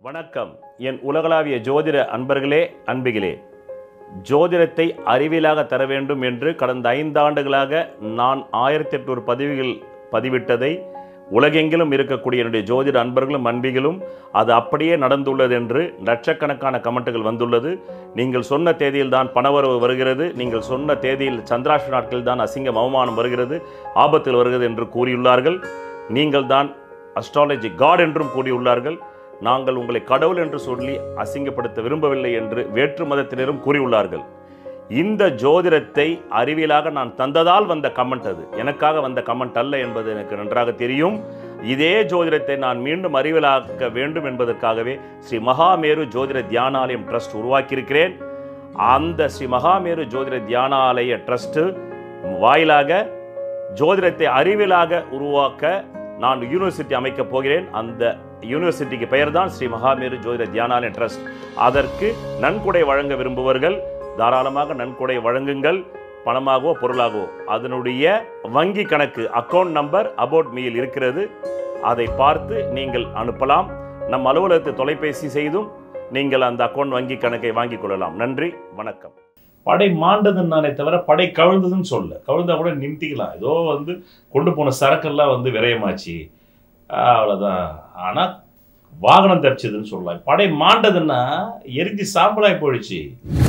வணக்கம் என் உலகளாவிய ஜோதிட அன்பர்களே அன்பிகளே ஜோதிடத்தை அறிவியலாக தர வேண்டும் என்று கடந்த ஐந்து ஆண்டுகளாக நான் ஆயிரத்தி எட்நூறு பதிவுகள் பதிவிட்டதை உலகெங்கிலும் இருக்கக்கூடிய என்னுடைய ஜோதிட அன்பர்களும் அன்பிகளும் அது அப்படியே நடந்துள்ளது என்று லட்சக்கணக்கான கமெண்ட்டுகள் வந்துள்ளது நீங்கள் சொன்ன தேதியில் தான் பணவரவு வருகிறது நீங்கள் சொன்ன தேதியில் சந்திராஷ்ட நாட்களில் தான் அசிங்கம் அவமானம் வருகிறது ஆபத்தில் வருகிறது என்று கூறியுள்ளார்கள் நீங்கள் தான் அஸ்ட்ராலஜி காட் என்றும் கூறியுள்ளார்கள் நாங்கள் உங்களை கடவுள் என்று சொல்லி அசிங்கப்படுத்த விரும்பவில்லை என்று வேற்று மதத்தினரும் கூறியுள்ளார்கள் இந்த ஜோதிடத்தை அறிவியலாக நான் தந்ததால் வந்த கமெண்ட் அது எனக்காக வந்த கமெண்ட் அல்ல என்பது எனக்கு நன்றாக தெரியும் இதே ஜோதிடத்தை நான் மீண்டும் அறிவியலாக்க வேண்டும் என்பதற்காகவே ஸ்ரீ மகாமேரு ஜோதிட தியானாலயம் ட்ரஸ்ட் உருவாக்கியிருக்கிறேன் அந்த ஸ்ரீ மகாமேரு ஜோதிட தியானாலய ட்ரஸ்ட் வாயிலாக ஜோதிடத்தை அறிவியலாக உருவாக்க நான் யூனிவர்சிட்டி அமைக்கப் போகிறேன் அந்த யூனிவர்சிட்டிக்கு பெயர் தான் ஸ்ரீ மகாமேரு ஜோதிட தியானாலய ட்ரஸ்ட் அதற்கு நன்கொடை வழங்க விரும்புவர்கள் தாராளமாக நன்கொடை வழங்குங்கள் பணமாகவோ பொருளாகவோ அதனுடைய வங்கி கணக்கு அக்கவுண்ட் நம்பர் அபவுட் மீல் இருக்கிறது அதை பார்த்து நீங்கள் அனுப்பலாம் நம் அலுவலகத்தை தொலைபேசி செய்தும் நீங்கள் அந்த அக்கவுண்ட் வங்கி கணக்கை வாங்கிக் கொள்ளலாம் நன்றி வணக்கம் படை மாண்டதுன்னு நானே தவிர படை கவிழ்ந்ததுன்னு சொல்ல கவிழ்ந்தா கூட நிறுத்திக்கலாம் ஏதோ வந்து கொண்டு போன சரக்கெல்லாம் வந்து விரயமாச்சு ஆஹ் அவ்வளவுதான் ஆனா வாகனம் தப்பிச்சதுன்னு சொல்லலாம் படை மாண்டதுன்னா எரிஞ்சு சாம்பலாய் போயிடுச்சு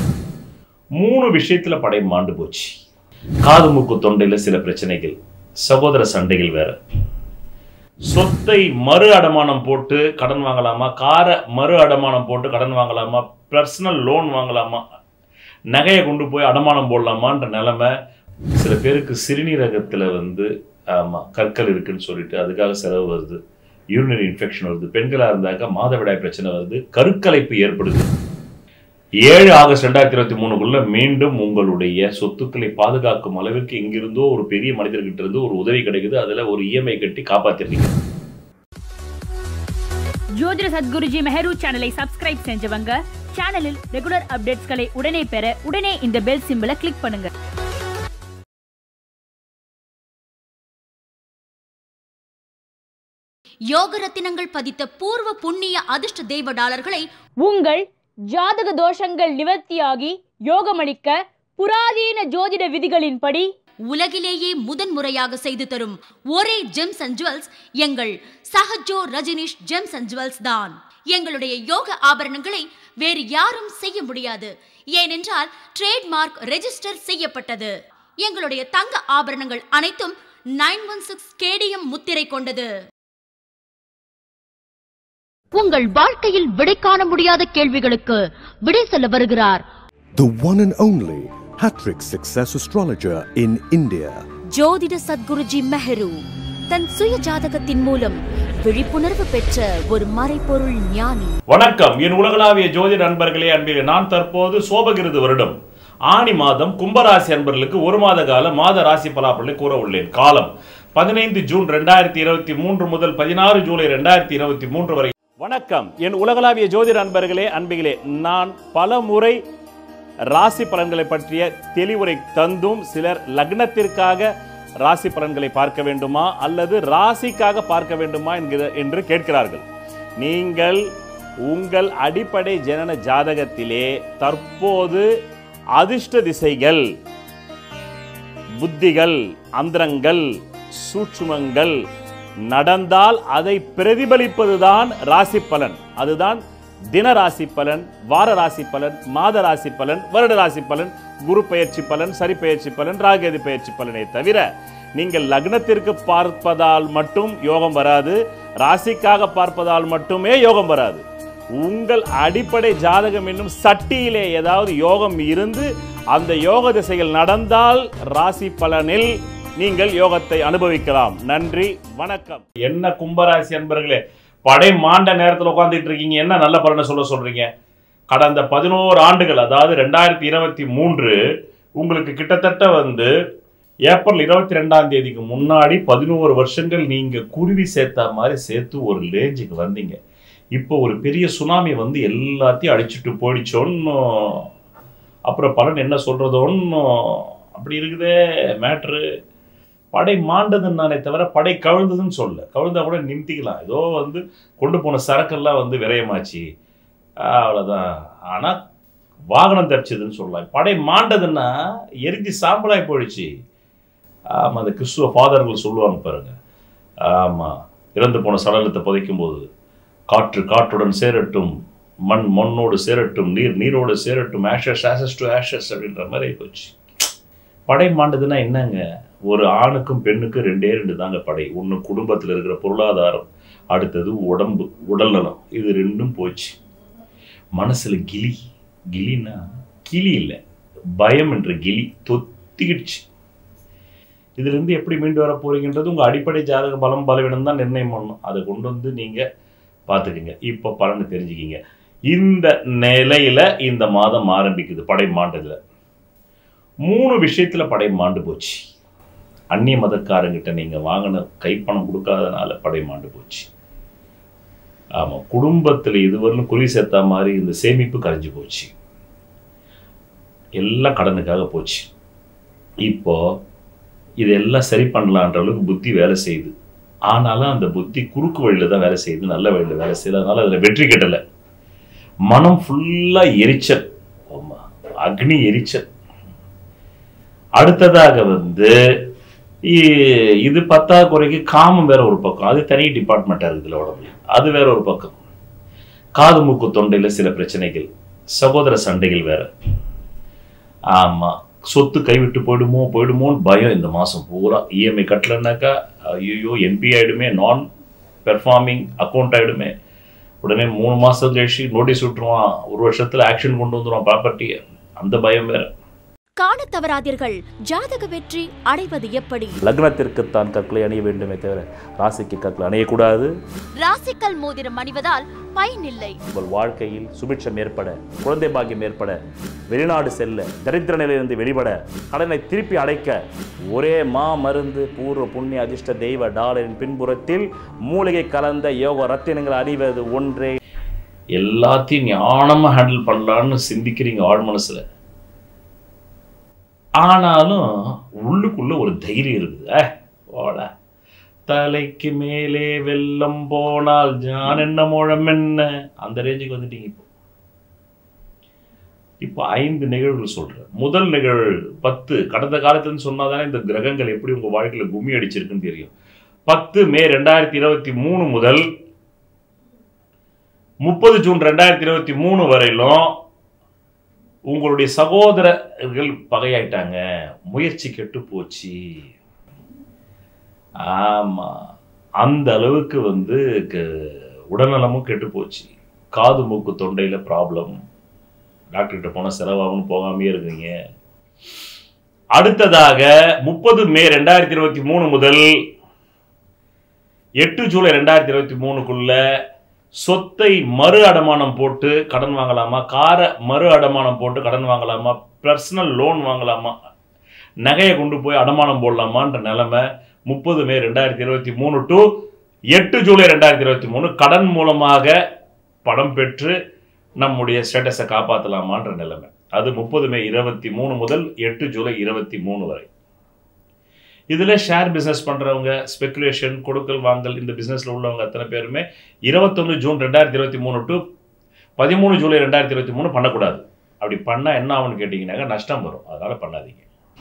மூணு விஷயத்துல படை மாண்டு போச்சு காது மூக்கு தொண்டையில சில பிரச்சனைகள் சகோதர சண்டைகள் வேற சொத்தை மறு அடமானம் போட்டு கடன் வாங்கலாமா காரை மறு அடமானம் போட்டு கடன் வாங்கலாமா பர்சனல் லோன் வாங்கலாமா நகையை கொண்டு போய் அடமானம் போடலாமான்ற நிலைமை சில பேருக்கு சிறுநீரகத்தில் வந்து ஆமாம் கற்கள் இருக்குன்னு சொல்லிட்டு அதுக்காக செலவு வருது யூரினரி இன்ஃபெக்ஷன் வருது பெண்களாக இருந்தாக்கா மாதவிடாய் பிரச்சனை வருது கருக்கலைப்பு ஏற்படுது ஏழு ஆகஸ்ட் ரெண்டாயிரத்தி இருபத்தி மூணுக்குள்ள மீண்டும் உங்களுடைய சொத்துக்களை பாதுகாக்கும் அளவிற்கு இங்கிருந்தோ ஒரு பெரிய மனிதர்கிட்ட இருந்து ஒரு உதவி கிடைக்குது அதுல ஒரு இஎம்ஐ கட்டி காப்பாத்திருக்கீங்க ஜோதிட சத்குருஜி மெஹரு சேனலை சப்ஸ்கிரைப் செஞ்சவங்க சேனலில் ரெகுலர் அப்டேட்ஸ்களை உடனே பெற உடனே இந்த பெல் சிம்பிளை கிளிக் பண்ணுங்க யோக ரத்தினங்கள் பதித்த பூர்வ புண்ணிய அதிர்ஷ்ட தெய்வ டாலர்களை உங்கள் ஜாதக தோஷங்கள் நிவர்த்தியாகி யோகமளிக்க புராதீன ஜோதிட விதிகளின்படி உலகிலேயே முதன்முறையாக செய்து தரும் ஒரே ஜெம்ஸ் அண்ட் ஜுவல்ஸ் எங்கள் Sahajo Rajneesh gems and jewels தான் எங்களுடைய யோக ஆபரணங்களை வேறு யாரும் செய்ய முடியாது ஏனென்றால் ட்ரேட்மார்க் ரெஜிஸ்டர் செய்யப்பட்டது எங்களுடைய தங்க ஆபரணங்கள் அனைத்தும் நைன் ஒன் சிக்ஸ் கேடிஎம் முத்திரை கொண்டது உங்கள் வாழ்க்கையில் விடை காண முடியாத கேள்விகளுக்கு விடை சொல்ல வருகிறார் The one and only Hattrick Success Astrologer in India. ஜோதிட சத்குருஜி மெஹரு தன் சுய ஜாதகத்தின் மூலம் விழிப்புணர்வு பெற்ற ஒரு மறைபொருள் ஞானி வணக்கம் என் உலகளாவிய ஜோதிட நண்பர்களே அன்பிலே நான் தற்போது சோபகிருது வருடம் ஆணி மாதம் கும்பராசி அன்பர்களுக்கு ஒரு மாத கால மாத ராசி பலாபலனை கூற உள்ளேன் காலம் பதினைந்து ஜூன் ரெண்டாயிரத்தி இருபத்தி மூன்று முதல் பதினாறு ஜூலை ரெண்டாயிரத்தி இருபத்தி மூன்று வரை வணக்கம் என் உலகளாவிய ஜோதிட அன்பர்களே அன்பிகளே நான் பல முறை ராசி பலன்களை பற்றிய தெளிவுரை தந்தும் சிலர் லக்னத்திற்காக ராசி பலன்களை பார்க்க வேண்டுமா அல்லது ராசிக்காக பார்க்க வேண்டுமா என்கிற என்று கேட்கிறார்கள் நீங்கள் உங்கள் அடிப்படை ஜனன ஜாதகத்திலே தற்போது அதிர்ஷ்ட திசைகள் புத்திகள் அந்தரங்கள் சூட்சுமங்கள் நடந்தால் அதை பிரதிபலிப்பதுதான் ராசி பலன் அதுதான் தின ராசி பலன் வார ராசி பலன் மாத ராசி பலன் வருட ராசி பலன் குரு பெயர்ச்சி பலன் சரி பெயர்ச்சி பலன் ராகேது பெயர்ச்சி பலனை தவிர நீங்கள் லக்னத்திற்கு பார்ப்பதால் மட்டும் யோகம் வராது ராசிக்காக பார்ப்பதால் மட்டுமே யோகம் வராது உங்கள் அடிப்படை ஜாதகம் என்னும் சட்டியிலே ஏதாவது யோகம் இருந்து அந்த யோக திசைகள் நடந்தால் ராசி பலனில் நீங்கள் யோகத்தை அனுபவிக்கலாம் நன்றி வணக்கம் என்ன கும்பராசி அன்பர்களே படை மாண்ட நேரத்தில் உட்காந்துட்டு இருக்கீங்க என்ன நல்ல பலனை சொல்ல சொல்றீங்க கடந்த பதினோரு ஆண்டுகள் அதாவது ரெண்டாயிரத்தி இருபத்தி மூன்று உங்களுக்கு கிட்டத்தட்ட வந்து ஏப்ரல் இருபத்தி ரெண்டாம் தேதிக்கு முன்னாடி பதினோரு வருஷங்கள் நீங்க குருவி சேர்த்தா மாதிரி சேர்த்து ஒரு லேஞ்சுக்கு வந்தீங்க இப்போ ஒரு பெரிய சுனாமி வந்து எல்லாத்தையும் அடிச்சுட்டு போயிடுச்சோன்னு அப்புறம் பலன் என்ன சொல்றதோன்னு அப்படி இருக்குதே மேட்ரு படை மாண்டதுன்னானே தவிர படை கவிழ்ந்ததுன்னு சொல்ல கவிழ்ந்தா கூட நிறுத்திக்கலாம் ஏதோ வந்து கொண்டு போன சரக்கெல்லாம் வந்து விரயமாச்சு ஆஹ் அவ்வளவுதான் ஆனா வாகனம் தப்பிச்சதுன்னு சொல்லலாம் படை மாண்டதுன்னா எரிஞ்சு சாம்பலாய் போயிடுச்சு ஆமா அந்த கிறிஸ்துவ ஃபாதர்கள் சொல்லுவாங்க பாருங்க ஆமா இறந்து போன சடலத்தை புதைக்கும் போது காற்று காற்றுடன் சேரட்டும் மண் மண்ணோடு சேரட்டும் நீர் நீரோடு சேரட்டும் ஆஷஸ் ஆஷஸ் டு ஆஷஸ் அப்படின்ற மாதிரி போச்சு படை மாண்டதுன்னா என்னங்க ஒரு ஆணுக்கும் பெண்ணுக்கும் ரெண்டே ரெண்டு தாங்க படை ஒன்று குடும்பத்தில் இருக்கிற பொருளாதாரம் அடுத்தது உடம்பு உடல்நலம் இது ரெண்டும் போச்சு மனசுல கிளி கிளின்னா கிளி இல்லை பயம் என்ற கிளி தொத்திக்கிடுச்சு இதுல இருந்து எப்படி மீண்டு வர போறீங்கன்றது உங்க அடிப்படை ஜாதக பலம் பலவீனம் தான் நிர்ணயம் பண்ணணும் அதை கொண்டு வந்து நீங்க பார்த்துக்குங்க இப்போ பலனை தெரிஞ்சுக்கிங்க இந்த நிலையில இந்த மாதம் ஆரம்பிக்குது படை மாண்டதுல மூணு விஷயத்துல படை மாண்டு போச்சு அந்நிய மதக்காரங்கிட்ட நீங்க வாங்கின கைப்பணம் கொடுக்காதனால படை மாண்டு போச்சு ஆமா குடும்பத்துல இதுவரையிலும் குறி சேர்த்தா மாதிரி இந்த சேமிப்பு கரைஞ்சு போச்சு எல்லாம் கடனுக்காக போச்சு இப்போ இதெல்லாம் சரி பண்ணலான்ற அளவுக்கு புத்தி வேலை செய்யுது ஆனாலும் அந்த புத்தி குறுக்கு வழியில தான் வேலை செய்யுது நல்ல வழியில வேலை செய்யுது அதனால அதுல வெற்றி கிட்டல மனம் ஃபுல்லா எரிச்சல் ஆமா அக்னி எரிச்சல் அடுத்ததாக வந்து இ- இது பத்தாக்குறைக்கு காமம் வேற ஒரு பக்கம் அது தனி டிபார்ட்மெண்ட்டாக இருக்குதுல உடம்புல அது வேற ஒரு பக்கம் காது மூக்கு தொண்டையில் சில பிரச்சனைகள் சகோதர சண்டைகள் வேற ஆமா சொத்து கைவிட்டு போயிடுமோ போயிடுமோன்னு பயம் இந்த மாசம் பூரா இஎம்ஐ கட்டலனாக்கா ஐயோ என்பி ஆயிடுமே நான் பெர்ஃபார்மிங் அக்கௌண்ட் ஆயிடுமே உடனே மூணு மாசம் கழிச்சு நோட்டீஸ் விட்டுருவான் ஒரு வருஷத்துல ஆக்ஷன் கொண்டு வந்துருவான் ப்ராப்பர்ட்டியை அந்த பயம் வேற காணத் தவறாதீர்கள் ஜாதக வெற்றி அடைவது எப்படி லக்னத்திற்கு தான் கற்களை அணிய வேண்டுமே தவிர ராசிக்கு கற்களை அணியக்கூடாது ராசிக்கல் மோதிரம் அணிவதால் பயனில்லை உங்கள் வாழ்க்கையில் சுபிட்சம் ஏற்பட குழந்தை பாக்கியம் ஏற்பட வெளிநாடு செல்ல தரித்திர நிலையிலிருந்து வெளிப்பட கடனை திருப்பி அடைக்க ஒரே மா மருந்து பூர்வ புண்ணிய அதிர்ஷ்ட தெய்வ டாலரின் பின்புறத்தில் மூலிகை கலந்த யோக ரத்தினங்கள் அணிவது ஒன்றே எல்லாத்தையும் ஞானமாக ஹேண்டில் பண்ணலான்னு சிந்திக்கிறீங்க ஆழ் மனசுல ஆனாலும் உள்ளுக்குள்ள ஒரு தைரியம் இருக்குது ஏ ஓடா தலைக்கு மேலே வெள்ளம் போனால் ஜான் என்ன முழம் என்ன அந்த ரேஞ்சுக்கு வந்துட்டீங்க இப்போ இப்போ ஐந்து நிகழ்வுகள் சொல்றேன் முதல் நிகழ்வு பத்து கடந்த காலத்துலன்னு சொன்னாதானே இந்த கிரகங்கள் எப்படி உங்க வாழ்க்கையில கும்மி அடிச்சிருக்குன்னு தெரியும் பத்து மே ரெண்டாயிரத்தி இருபத்தி மூணு முதல் முப்பது ஜூன் ரெண்டாயிரத்தி இருபத்தி மூணு வரையிலும் உங்களுடைய சகோதரர்கள் பகையாயிட்டாங்க முயற்சி கெட்டு போச்சு ஆமா அந்த அளவுக்கு வந்து க- உடல்நலமும் கெட்டு போச்சு காது மூக்கு தொண்டையில ப்ராப்ளம் டாக்டர்கிட்ட போனா செலவாகும்னு போகாமையே இருக்கீங்க அடுத்ததாக முப்பது மே ரெண்டாயிரத்தி இருபத்தி மூணு முதல் எட்டு ஜூலை ரெண்டாயிரத்தி இருபத்தி மூணுக்குள்ள சொத்தை மறு அடமானம் போட்டு கடன் வாங்கலாமா காரை மறு அடமானம் போட்டு கடன் வாங்கலாமா பர்சனல் லோன் வாங்கலாமா நகையை கொண்டு போய் அடமானம் போடலாமான்ற நிலைமை முப்பது மே ரெண்டாயிரத்தி இருபத்தி மூணு டு எட்டு ஜூலை ரெண்டாயிரத்தி இருபத்தி மூணு கடன் மூலமாக பணம் பெற்று நம்முடைய ஸ்டேட்டஸை காப்பாற்றலாமான்ற நிலைமை அது முப்பது மே இருபத்தி மூணு முதல் எட்டு ஜூலை இருபத்தி மூணு வரை இதில் ஷேர் பிஸ்னஸ் பண்ணுறவங்க ஸ்பெகுலேஷன் கொடுக்கல் வாங்கல் இந்த பிஸ்னஸில் உள்ளவங்க அத்தனை பேருமே இருபத்தொன்று ஜூன் ரெண்டாயிரத்தி இருபத்தி மூணு டு பதிமூணு ஜூலை ரெண்டாயிரத்தி இருபத்தி மூணு பண்ணக்கூடாது அப்படி பண்ணால் என்ன ஆகும்னு கேட்டிங்கன்னாக்கா நஷ்டம் வரும் அதனால் பண்ணாதீங்க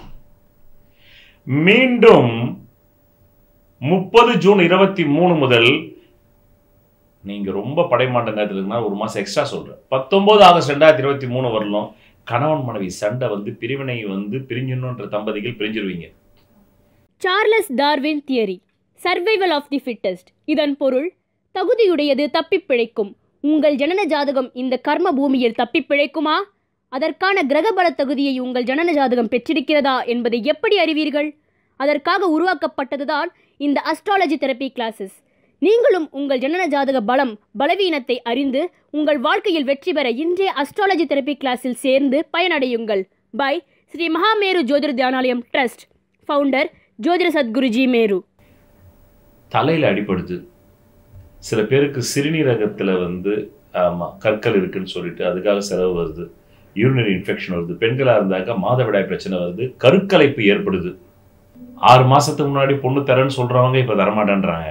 மீண்டும் முப்பது ஜூன் இருபத்தி மூணு முதல் நீங்க ரொம்ப படைமாண்ட நேரத்தில் இருந்தா ஒரு மாசம் எக்ஸ்ட்ரா சொல்றேன் பத்தொன்பது ஆகஸ்ட் ரெண்டாயிரத்தி இருபத்தி மூணு வரலும் கணவன் மனைவி சண்டை வந்து பிரிவினை வந்து பிரிஞ்சிடணுன்ற தம்பதிகள் பிரிஞ்சிருவீங்க Charles Darwin theory survival of the fittest இதன் பொருள் தகுதியுடையது தப்பிப் பிழைக்கும் உங்கள் ஜனன ஜாதகம் இந்த கர்ம பூமியில் தப்பிப் பிழைக்குமா அதற்கான கிரகபல தகுதியை உங்கள் ஜனன ஜாதகம் பெற்றிருக்கிறதா என்பதை எப்படி அறிவீர்கள் அதற்காக உருவாக்கப்பட்டதுதான் இந்த அஸ்ட்ராலஜி தெரப்பி கிளாஸஸ் நீங்களும் உங்கள் ஜனன ஜாதக பலம் பலவீனத்தை அறிந்து உங்கள் வாழ்க்கையில் வெற்றி பெற இன்றைய அஸ்ட்ராலஜி தெரப்பி கிளாஸில் சேர்ந்து பயனடையுங்கள் by Sri Mahameru Jyothir Dhyanalayam trust founder ஜோதிட சத்குருஜி மேரு தலையில அடிபடுது சில பேருக்கு சிறுநீரகத்துல வந்து ஆமா கற்கள் இருக்குன்னு சொல்லிட்டு அதுக்காக செலவு வருது யூரினரி இன்ஃபெக்ஷன் வருது பெண்களா இருந்தாக்கா மாதவிடாய் பிரச்சனை வருது கருக்கலைப்பு ஏற்படுது ஆறு மாசத்துக்கு முன்னாடி பொண்ணு தரேன்னு சொல்றவங்க இப்ப தரமாட்டேன்றாங்க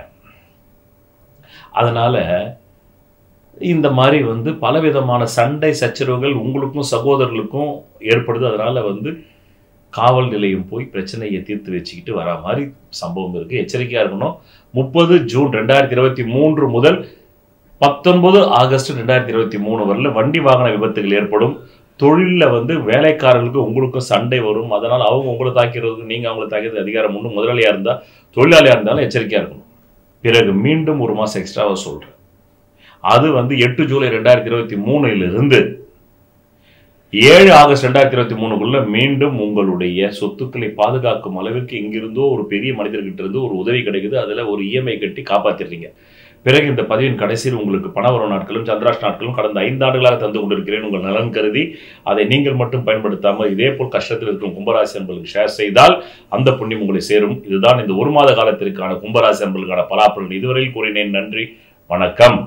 அதனால இந்த மாதிரி வந்து பலவிதமான சண்டை சச்சரவுகள் உங்களுக்கும் சகோதரர்களுக்கும் ஏற்படுது அதனால வந்து காவல் நிலையம் போய் பிரச்சனையை தீர்த்து வச்சுக்கிட்டு வரா மாதிரி சம்பவம் இருக்கு எச்சரிக்கையா இருக்கணும் முப்பது ஜூன் ரெண்டாயிரத்தி இருபத்தி மூன்று முதல் பத்தொன்பது ஆகஸ்ட் ரெண்டாயிரத்தி இருபத்தி மூணு வரல வண்டி வாகன விபத்துகள் ஏற்படும் தொழிலில் வந்து வேலைக்காரர்களுக்கு உங்களுக்கும் சண்டை வரும் அதனால் அவங்க உங்களை தாக்கிறதுக்கு நீங்கள் அவங்களை தாக்கிறது அதிகாரம் உண்டு முதலாளியாக இருந்தால் தொழிலாளியாக இருந்தாலும் எச்சரிக்கையாக இருக்கணும் பிறகு மீண்டும் ஒரு மாதம் எக்ஸ்ட்ராவாக சொல்கிறேன் அது வந்து எட்டு ஜூலை ரெண்டாயிரத்தி இருபத்தி மூணுலேருந்து ஏழு ஆகஸ்ட் ரெண்டாயிரத்தி இருபத்தி மூணுக்குள்ள மீண்டும் உங்களுடைய சொத்துக்களை பாதுகாக்கும் அளவிற்கு எங்கிருந்தோ ஒரு பெரிய மனிதர்கிட்ட இருந்து ஒரு உதவி கிடைக்குது அதில் ஒரு இஎம்ஐ கட்டி காப்பாத்திடுறீங்க பிறகு இந்த பதிவின் கடைசியில் உங்களுக்கு பணவரவு நாட்களும் சந்திராஷ் நாட்களும் கடந்த ஐந்தாண்டுகளாக தந்து கொண்டிருக்கிறேன் உங்கள் நலன் கருதி அதை நீங்கள் மட்டும் பயன்படுத்தாமல் இதே போல் கஷ்டத்தில் இருக்கும் கும்பராசி என்பர்களுக்கு ஷேர் செய்தால் அந்த புண்ணியம் உங்களை சேரும் இதுதான் இந்த ஒரு மாத காலத்திற்கான கும்பராசி என்பர்களுக்கான பலாப்பலன் இதுவரையில் கூறினேன் நன்றி வணக்கம்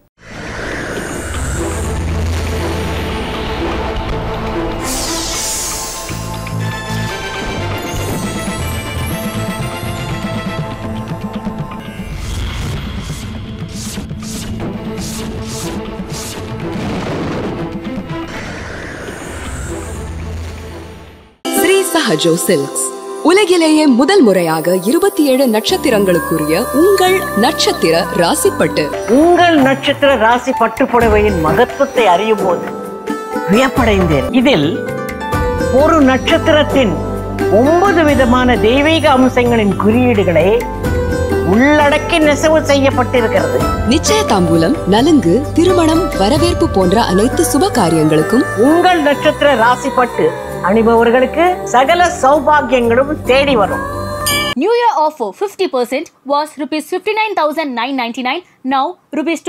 ஸ்ரீ சஹஜோ சில்க்ஸ் உலகிலேயே முதல் முறையாக இருபத்தி ஏழு நட்சத்திரங்களுக்குரிய உங்கள் நட்சத்திர ராசிப்பட்டு உங்கள் நட்சத்திர ராசி பட்டுப்புடவையின் மகத்துவத்தை அறியும் போது வியப்படைந்தேன் இதில் ஒரு நட்சத்திரத்தின் ஒன்பது விதமான தெய்வீக அம்சங்களின் குறியீடுகளை உள்ளடக்கி நெசவு செய்யப்பட்டிருக்கிறது நிச்சய தாம்பூலம் நலுங்கு திருமணம் வரவேற்பு போன்ற அனைத்து சுப காரியங்களுக்கும் உங்கள் நட்சத்திர ராசி பட்டு அணிபவர்களுக்கு சகல சௌபாகியங்களும் தேடி வரும் New Year offer 50% was rupees 59,999. Now rupees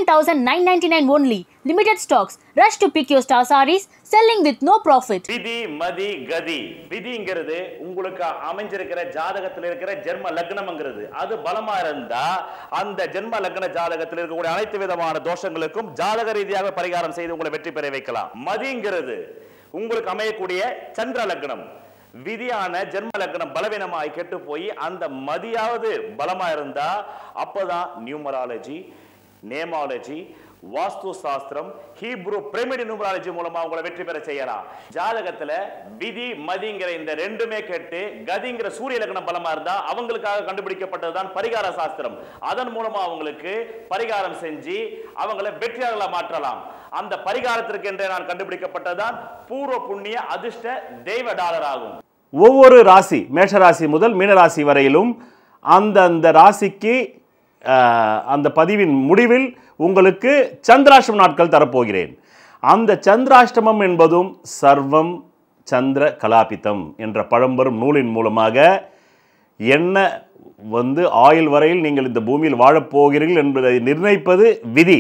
29,999 only. Limited stocks. Rush to pick your star sarees. Selling with no profit. விதி மதி கதி விதிங்கிறது உங்களுக்கு அமைஞ்சிருக்கிற ஜாதகத்தில் இருக்கிற ஜென்ம லக்னம்ங்கிறது அது பலமா இருந்தா அந்த ஜென்ம லக்ன ஜாதகத்தில் இருக்கக்கூடிய அனைத்து விதமான தோஷங்களுக்கும் ஜாதக ரீதியாக பரிகாரம் செய்து உங்களை வெற்றி பெற வைக்கலாம் மதிங்கிறது உங்களுக்கு அமையக்கூடிய சந்திர லக்னம் விதியான ஜென்ம லக்னம் பலவீனமாய் கெட்டு போய் அந்த மதியாவது பலமா இருந்தா அப்பதான் நியூமராலஜி நேமாலஜி வாஸ்து சாஸ்திரம் ஹீப்ரு பிரமிடு நியூமராலஜி மூலமா உங்களை வெற்றி பெற செய்யலாம் ஜாதகத்துல விதி மதிங்கிற இந்த ரெண்டுமே கேட்டு கதிங்கிற சூரிய லக்னம் பலமா இருந்தா அவங்களுக்காக கண்டுபிடிக்கப்பட்டதுதான் பரிகார சாஸ்திரம் அதன் மூலமா அவங்களுக்கு பரிகாரம் செஞ்சு அவங்கள வெற்றியாளர்களா மாற்றலாம் அந்த பரிகாரத்திற்கு என்றே நான் கண்டுபிடிக்கப்பட்டதுதான் பூர்வ புண்ணிய அதிர்ஷ்ட தெய்வ டாலர் ஆகும் ஒவ்வொரு ராசி மேஷராசி முதல் மீனராசி வரையிலும் அந்தந்த ராசிக்கு அஹ், அந்த பதிவின் முடிவில் உங்களுக்கு சந்திராஷ்டம நாட்கள் தரப்போகிறேன் அந்த சந்திராஷ்டமம் என்பதும் சர்வம் சந்திர கலாபிதம் என்ற பழம்பெரும் நூலின் மூலமாக என்ன வந்து ஆயுள் வரையில் நீங்கள் இந்த பூமியில் வாழப்போகிறீர்கள் என்பதை நிர்ணயிப்பது விதி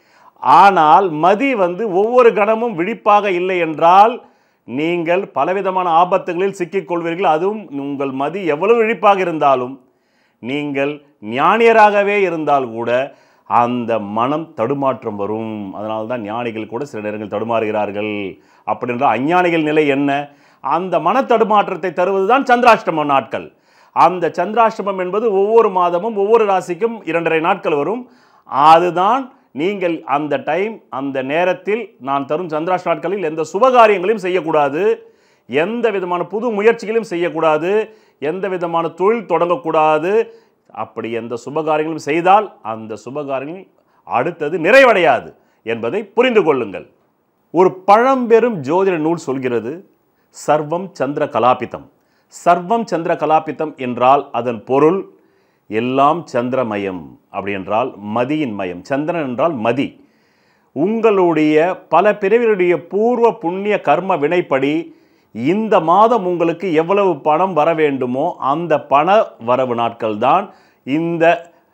ஆனால் மதி வந்து ஒவ்வொரு கணமும் விழிப்பாக இல்லை என்றால் நீங்கள் பலவிதமான ஆபத்துகளில் சிக்கிக்கொள்வீர்கள் அதுவும் உங்கள் மதி எவ்வளவு விழிப்பாக இருந்தாலும் நீங்கள் ஞானியராகவே இருந்தால் கூட அந்த மனம் தடுமாற்றம் வரும் அதனால தான் ஞானிகள் கூட சில நேரங்கள் தடுமாறுகிறார்கள் அப்படின்ற அஞ்ஞானிகள் நிலை என்ன அந்த மன தடுமாற்றத்தை தருவது தான் சந்திராஷ்டம நாட்கள் அந்த சந்திராஷ்டமம் என்பது ஒவ்வொரு மாதமும் ஒவ்வொரு ராசிக்கும் இரண்டரை நாட்கள் வரும் அதுதான் நீங்கள் அந்த டைம் அந்த நேரத்தில் நான் தரும் சந்திராஷ்ட நாட்களில் எந்த சுபகாரியங்களையும் செய்யக்கூடாது எந்த விதமான புது முயற்சிகளையும் செய்யக்கூடாது எந்த விதமான தொழில் தொடங்கக்கூடாது அப்படி எந்த சுபகாரியங்களும் செய்தால் அந்த சுபகாரியங்கள் அடுத்தது நிறைவடையாது என்பதை புரிந்து கொள்ளுங்கள் ஒரு பழம்பெரும் ஜோதிட நூல் சொல்கிறது சர்வம் சந்திர கலாபிதம் சர்வம் சந்திர கலாபிதம் என்றால் அதன் பொருள் எல்லாம் சந்திரமயம் அப்படி என்றால் மதியின் மயம் சந்திரன் என்றால் மதி உங்களுடைய பல பிறவிகளுடைய பூர்வ புண்ணிய கர்ம வினைப்படி இந்த மாதம் உங்களுக்கு எவ்வளவு பணம் வர வேண்டுமோ அந்த பண வரவு நாட்கள் தான் இந்த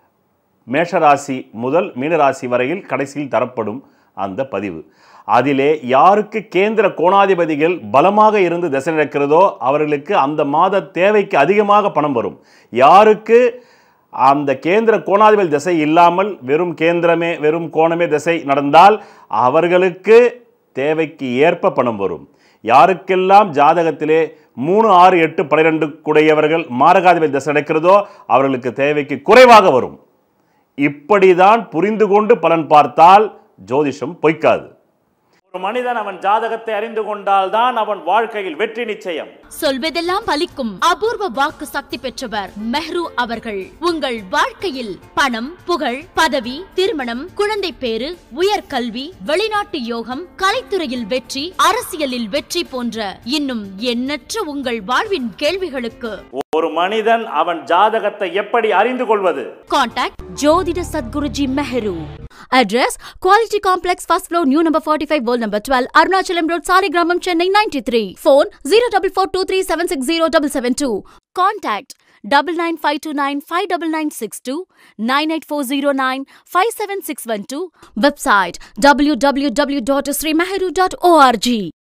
மேஷராசி முதல் மீனராசி வரையில் கடைசியில் தரப்படும் அந்த பதிவு அதிலே யாருக்கு கேந்திர கோணாதிபதிகள் பலமாக இருந்து திசை நடக்கிறதோ அவர்களுக்கு அந்த மாத தேவைக்கு அதிகமாக பணம் வரும் யாருக்கு அந்த கேந்திர கோணாதிபதி திசை இல்லாமல் வெறும் கேந்திரமே வெறும் கோணமே திசை நடந்தால் அவர்களுக்கு தேவைக்கு ஏற்ப பணம் வரும் யாருக்கெல்லாம் ஜாதகத்திலே மூணு ஆறு எட்டு பன்னிரெண்டு குடையவர்கள் மாரகாதிபதி தசை நடக்கிறதோ அவர்களுக்கு தேவைக்கு குறைவாக வரும் இப்படிதான் புரிந்து கொண்டு பலன் பார்த்தால் ஜோதிஷம் பொய்க்காது ஒரு மனிதன் அவன் ஜாதகத்தை அறிந்து கொண்டால் தான் அவன் வாழ்க்கையில் வெற்றி நிச்சயம் சொல்வதெல்லாம் பலிக்கும் அபூர்வ வாக்கு சக்தி பெற்றவர் மெஹ்ரு அவர்கள் உங்கள் வாழ்க்கையில் பணம் புகழ் பதவி திருமணம் குழந்தை பேரு உயர்கல்வி வெளிநாட்டு யோகம் கலைத்துறையில் வெற்றி அரசியலில் வெற்றி போன்ற இன்னும் எண்ணற்ற உங்கள் வாழ்வின் கேள்விகளுக்கு ஒரு மனிதன் அவன் ஜாதகத்தை எப்படி அறிந்து கொள்வது Contact Jodhida Sadguruji Meheru. Address Quality Complex, first floor, new number 45, wall number 12, Arunachalam Road, Saligramam, Chennai 93. Phone 0442376072. Contact double nine five two nine five double nine six two nine eight four zero nine five seven six one two. Website www.srimeheru.org.